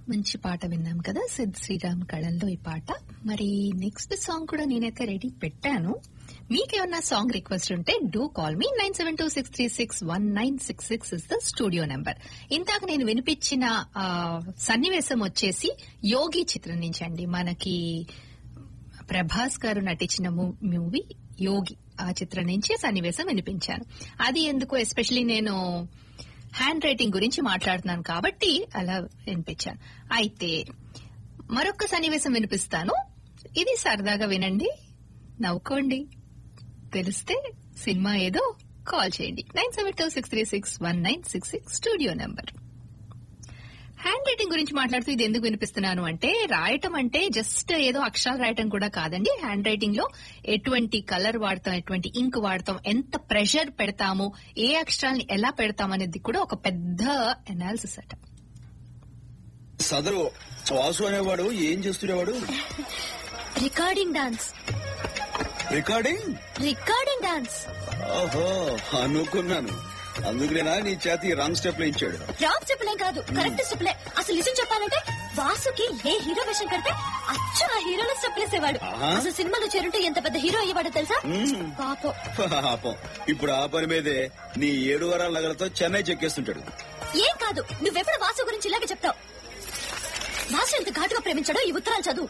మంచి పాట విన్నాం కదా సిద్ శ్రీరామ్ కళల్లో ఈ పాట మరి నెక్స్ట్ సాంగ్ కూడా నేనైతే రెడీ పెట్టాను మీకేమన్నా సాంగ్ రిక్వెస్ట్ ఉంటే do call me nine seven two six three six one nine six six is the studio number ఇందాక నేను వినిపించిన ఆ, సన్నివేశం వచ్చేసి యోగి చిత్రం నుంచి అండి మనకి ప్రభాస్ గారు నటించిన మూ- మూవీ యోగి ఆ చిత్రం నుంచి సన్నివేశం వినిపించాను అది ఎందుకు ఎస్పెషలీ నేను హ్యాండ్ రైటింగ్ గురించి మాట్లాడుతున్నాను కాబట్టి అలా వినిపించాను అయితే మరొక సన్నివేశం వినిపిస్తాను ఇది సరదాగా వినండి నవ్వుకోండి తెలిస్తే సినిమా ఏదో కాల్ చేయండి nine seven two six three six one nine six six studio number hand writing గురించి మాట్లాడుతూ ఇది ఎందుకు వినిపిస్తున్నాను అంటే రాయటం అంటే జస్ట్ ఏదో అక్షరాలు రాయటం కూడా కాదండి హ్యాండ్ రైటింగ్ లో ఎటువంటి కలర్ వాడతాం ఎటువంటి ఇంక్ వాడతాం ఎంత ప్రెషర్ పెడతాము ఏ అక్షరాల్ని ఎలా పెడతాం అనేది కూడా ఒక పెద్ద అనాలిసిస్ అట సదరు వాసు అనేవాడు ఏం చేస్తుండేవాడు recording dance recording recording dance ఓహో అనుకున్నాను అందుకునేనా నీ చేతి రాంగ్ స్టెప్ లో ఇచ్చాడు రాంగ్ స్టెప్లేం కాదు కరెక్ట్ స్టెప్లే అసలు నిజం చెప్పాలంటే వాసుకి ఏ హీరో వేషం కడితే అచ్చు ఆ హీరోలో స్టెప్ వేసేవాడు ఆహా. అసలు సినిమాలో చేరుంటే ఎంత పెద్ద హీరో అయ్యేవాడో తెలుసా మ్మ్. పాపం పాపం ఇప్పుడు ఆ పని మీదే నీ ఏడు వారాల నగలతో చెన్నై చెక్కేస్తుంటాడు ఏం కాదు నువ్వెప్పుడు వాసు గురించి ఇలాగే చెప్తావు వాసు ఎంత ఘాటుగా ప్రేమించాడో ఈ ఉత్తరాలు చదువు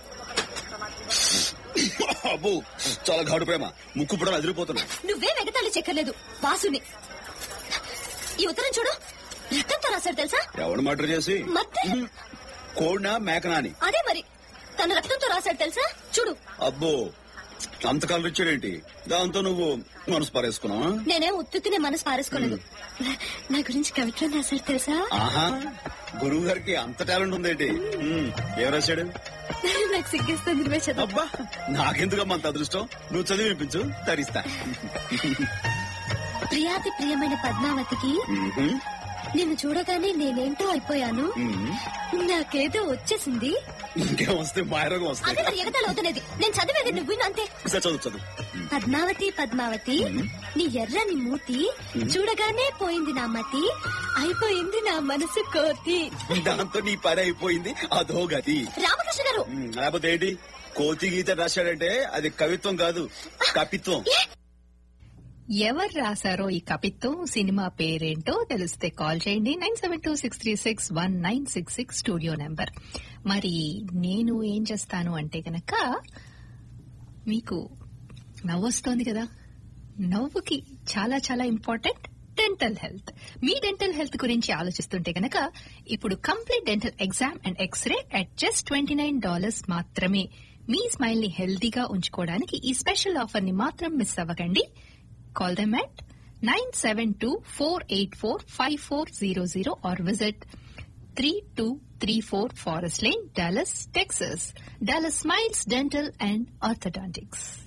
అబ్బో చాలా ఘాటు ప్రేమ ముక్కు కూడా అదిరిపోతున్నా నువ్వేం ఎగతాళి చెక్కర్లేదు వాసుని ఈ ఉత్తరం చూడు రక్తంతో రాశాడు తెలుసా ఎవడు మర్డర్ చేసి మత్తే కోడినా మేకనా అని అదే మరి తన రక్తంతో రాశాడు తెలుసా చూడు అబ్బో అంత కలర్ ఇచ్చాడేంటి దాంతో నువ్వు మనసు పారేసుకున్నావా నేనేం ఉత్తునే మనసు పారేసుకోలేదు నా గురించి కవిత్వం రాశాడు తెలుసా ఆహా గురువు గారికి అంత టాలెంట్ ఉందేంటి మ్మ్. ఏం రాశాడు నాకు సిగ్గేస్తుంది నువ్వే చదువు అబ్బా నాకెందుకమ్మా అంత అదృష్టం నువ్వు చదివి వినిపించు తరిస్తా ప్రియాతి ప్రియమైన పద్మావతికి మ్మ్. నిన్ను చూడగానే నేనేంటో అయిపోయాను మ్మ్. నాకేదో వచ్చేసింది ఇంకేం వస్తే మాయరోగం అదే వస్తాయి మరి ఎగతాలు అవుతున్నది నేను చదివేది నువ్వు విను అంతే సరే, చదువు చదువు పద్మావతి పద్మావతి నీ ఎర్రని మూతి చూడగానే పోయింది నా మతి అయిపోయింది నా మనసు కోతి దాంతో నీ పని అయిపోయింది అదో గతి రామకృష్ణ గారు మ్మ్. లేకపోతే ఏంటి కోతి గీత రాశాడంటే అది కవిత్వం కాదు కపిత్వం ఎవరు రాశారో ఈ కపిత్వం సినిమా పేరేంటో తెలిస్తే కాల్ చేయండి nine seven two six three six one nine six six studio number మరి నేను ఏం చేస్తాను అంటే గనక మీకు నవ్వొస్తోంది కదా నవ్వుకి చాలా చాలా ఇంపార్టెంట్ డెంటల్ హెల్త్ మీ డెంటల్ హెల్త్ గురించి ఆలోచిస్తుంటే గనక ఇప్పుడు complete dental exam and x-ray at just twenty nine dollars మాత్రమే మీ స్మైల్ ని హెల్తీగా ఉంచుకోవడానికి ఈ స్పెషల్ ఆఫర్ ని మాత్రం మిస్ అవ్వకండి Call them at 972-484-5400 or visit 3234 Forest Lane, Dallas, Texas. Dallas Smiles Dental and Orthodontics.